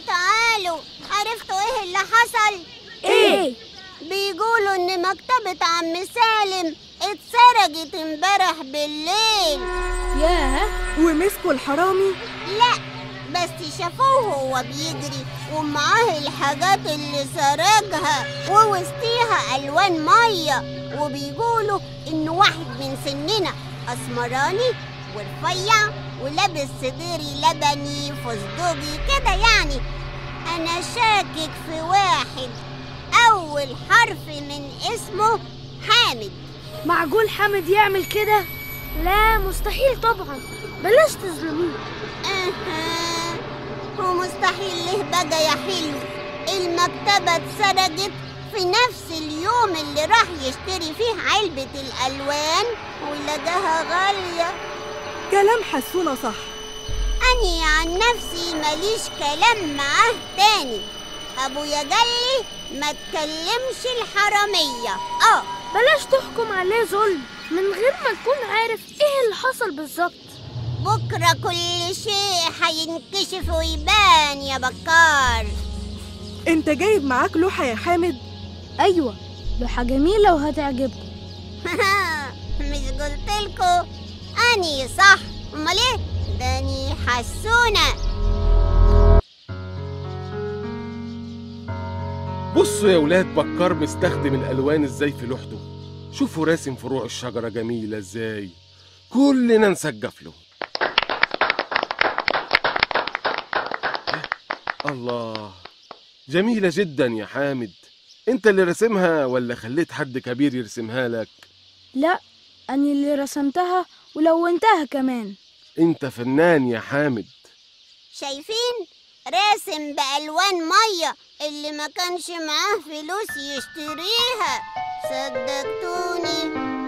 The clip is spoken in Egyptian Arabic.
تعالوا عرفتوا ايه اللي حصل ايه بيقولوا ان مكتبة عم سالم اتسرقت امبارح بالليل ياه ومسكوا الحرامي لا بس شافوه وهو بيجري ومعاه الحاجات اللي سرقها ووسطيها الوان ميه وبيقولوا انه واحد من سننا اسمراني ورفيع ولابس صديري لبني فستقي كده يعني انا شاكك في واحد اول حرف من اسمه حامد معقول حامد يعمل كده لا مستحيل طبعا بلاش تظلموه أها ومستحيل ليه بقى يا حلو المكتبة اتسرقت في نفس اليوم اللي راح يشتري فيه علبة الألوان ولقاها غالية كلام حسونة صح أني عن نفسي ماليش كلام معاه تاني أبويا قالي ما تكلمش الحرامية آه بلاش تحكم عليه ظلم من غير ما تكون عارف ايه اللي حصل بالظبط بكرة كل شيء هينكشف ويبان يا بكار انت جايب معاك لوحة يا حامد ايوه لوحة جميلة وهتعجبكم مش قلتلكوا اني صح امال ايه داني حسونة بصوا يا ولاد بكار مستخدم الالوان ازاي في لوحده شوفوا راسم فروع الشجره جميله ازاي كلنا نسقف له الله جميله جدا يا حامد انت اللي رسمها ولا خليت حد كبير يرسمها لك لا أنا اللي رسمتها ولونتها كمان انت فنان يا حامد شايفين راسم بألوان مية اللي ما كانش معاه فلوس يشتريها صدقتوني